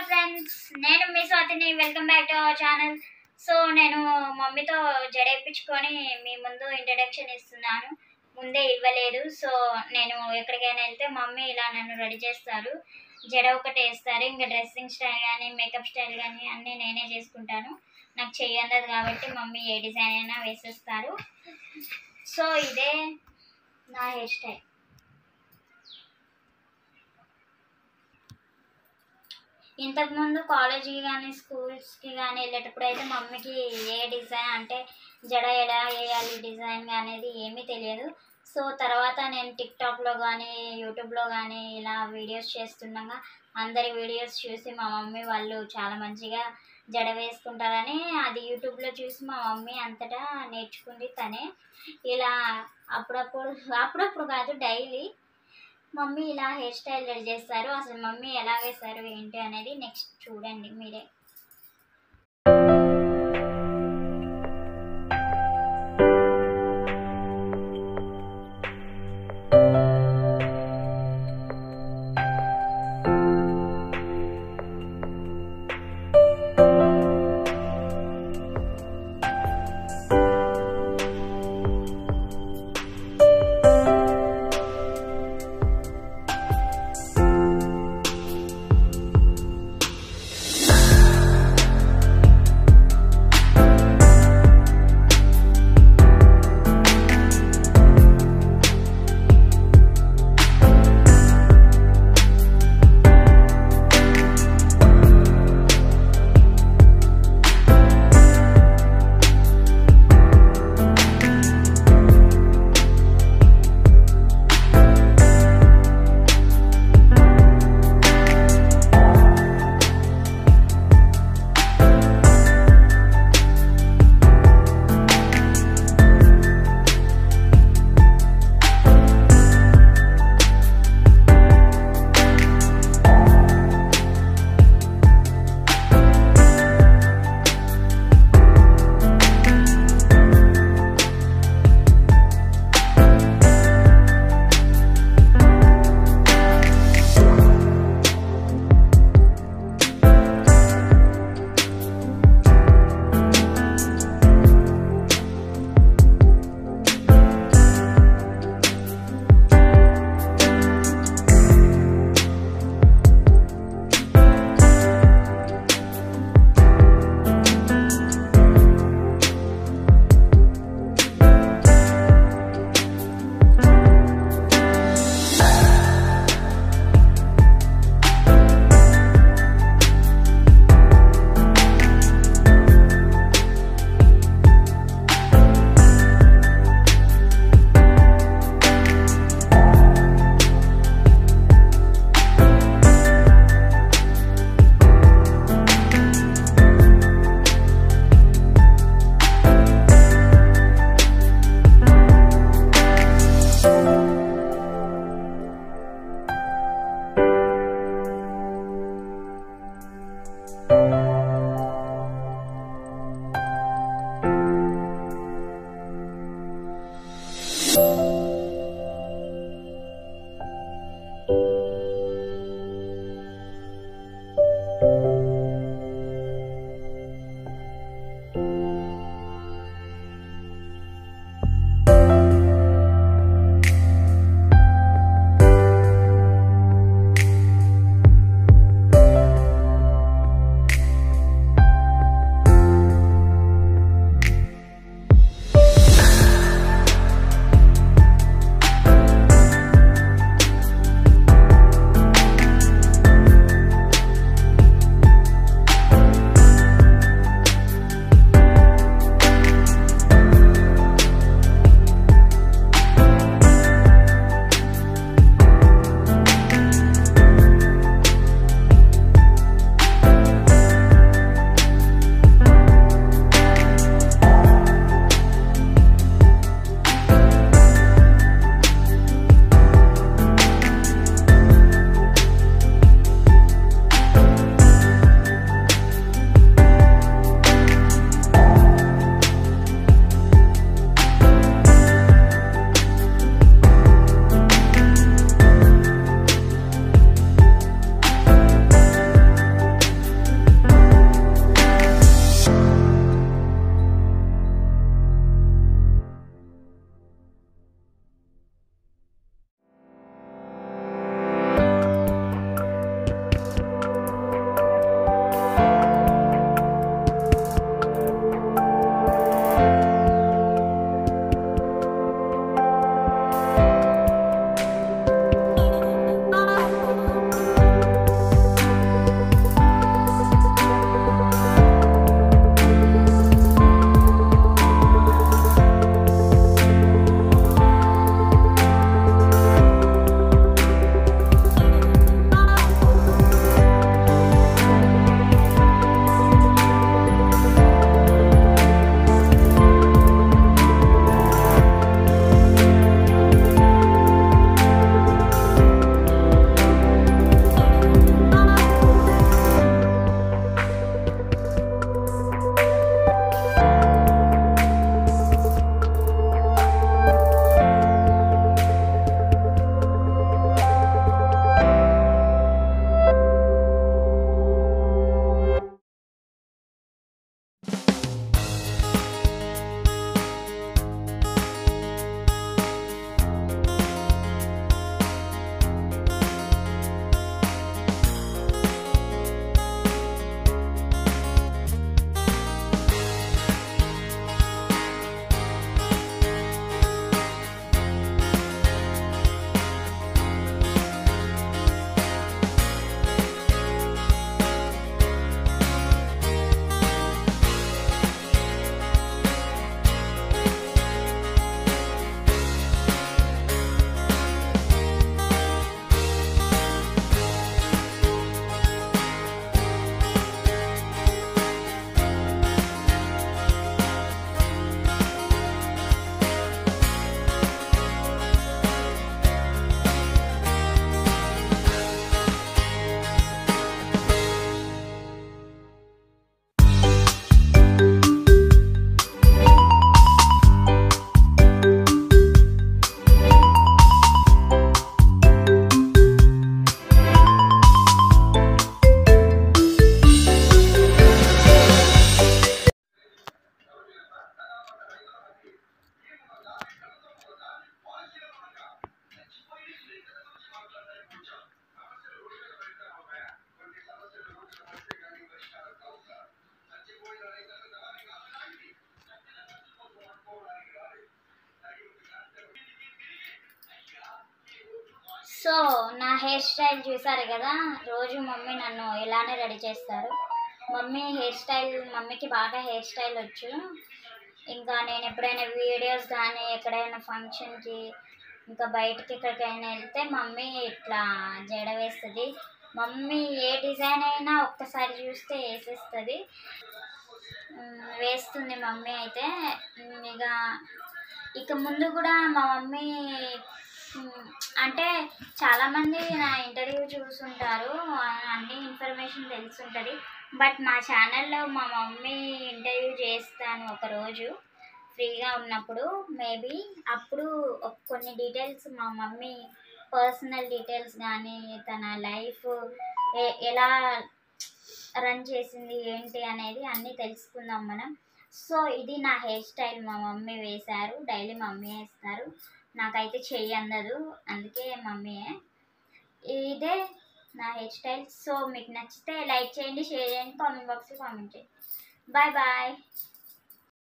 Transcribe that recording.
friends నేను మీ స్వాతిని welcome back to our channel so నేను మమ్మీతో జడేపించుకొని మీ ముందు ఇంట్రడక్షన్ ఇస్తున్నాను ముందే ఇవ్వలేదు సో నేను ఎక్కడికైనా వెళ్తే మమ్మీ ఇలా నన్ను రెడీ చేస్తారు జడ ఒకటి వేస్తారు ఇంకా డ్రెస్సింగ్ స్టైల్ కానీ మేకప్ స్టైల్ కానీ అన్నీ నేనే చేసుకుంటాను నాకు చెయ్యన్నది కాబట్టి మమ్మీ ఏ డిజైన్ అయినా వేసేస్తారు సో ఇదే నా హెయిర్ స్టైల్ ఇంతకుముందు కాలేజీకి కానీ స్కూల్స్కి కానీ వెళ్ళేటప్పుడు అయితే మమ్మీకి ఏ డిజైన్ అంటే జడ ఎలా వేయాలి డిజైన్ అనేది ఏమీ తెలియదు సో తర్వాత నేను టిక్టాక్లో కానీ యూట్యూబ్లో కానీ ఇలా వీడియోస్ చేస్తుండగా అందరి వీడియోస్ చూసి మా మమ్మీ వాళ్ళు చాలా మంచిగా జడ వేసుకుంటారని అది యూట్యూబ్లో చూసి మా మమ్మీ అంతటా నేర్చుకుంది తనే ఇలా అప్పుడప్పుడు అప్పుడప్పుడు కాదు డైలీ మమ్మీ ఇలా హెయిర్ స్టైల్ రెడీ చేస్తారు అసలు మమ్మీ ఎలా వేస్తారు ఏంటి అనేది నెక్స్ట్ చూడండి మీరే సో నా హెయిర్ స్టైల్ చూసారు కదా రోజు మమ్మీ నన్ను ఇలానే రెడీ చేస్తారు మమ్మీ హెయిర్ స్టైల్ మమ్మీకి బాగా హెయిర్ స్టైల్ వచ్చు ఇంకా నేను ఎప్పుడైనా వీడియోస్ కానీ ఎక్కడైనా ఫంక్షన్కి ఇంకా బయటకి ఎక్కడికైనా వెళ్తే మమ్మీ ఇట్లా జడ వేస్తుంది మమ్మీ ఏ డిజైన్ అయినా ఒక్కసారి చూస్తే వేసేస్తుంది ఉమ్, వేస్తుంది మమ్మీ అయితే ఉమ్, ఇక ఇక ముందు కూడా మా మమ్మీ ఉమ్, అంటే చాలామంది నా ఇంటర్వ్యూ చూసుంటారు ఆ- అన్ని ఇన్ఫర్మేషన్ తెలుసుంటుంది బట్ మా ఛానల్లో మా మమ్మీ ఇంటర్వ్యూ చేస్తాను ఒకరోజు ఫ్రీగా ఉన్నప్పుడు మేబీ అప్పుడు ఒక- కొన్ని డీటెయిల్స్ మా మమ్మీ పర్సనల్ డీటెయిల్స్ కానీ తన లైఫ్ ఎలా రన్ చేసింది ఏంటి అనేది అన్నీ తెలుసుకుందాం మనం సో ఇది నా హెయిర్ స్టైల్ మా మమ్మీ వేశారు డైలీ మమ్మీ వేస్తారు నాకైతే చెయ్యి అందదు అందుకే మమ్మీయే ఇదే నా హెయిర్ స్టైల్ సో మీకు నచ్చితే లైక్ చేయండి షేర్ చేయండి కామెంట్ బాక్స్లో కామెంట్ చేయండి బాయ్ బాయ్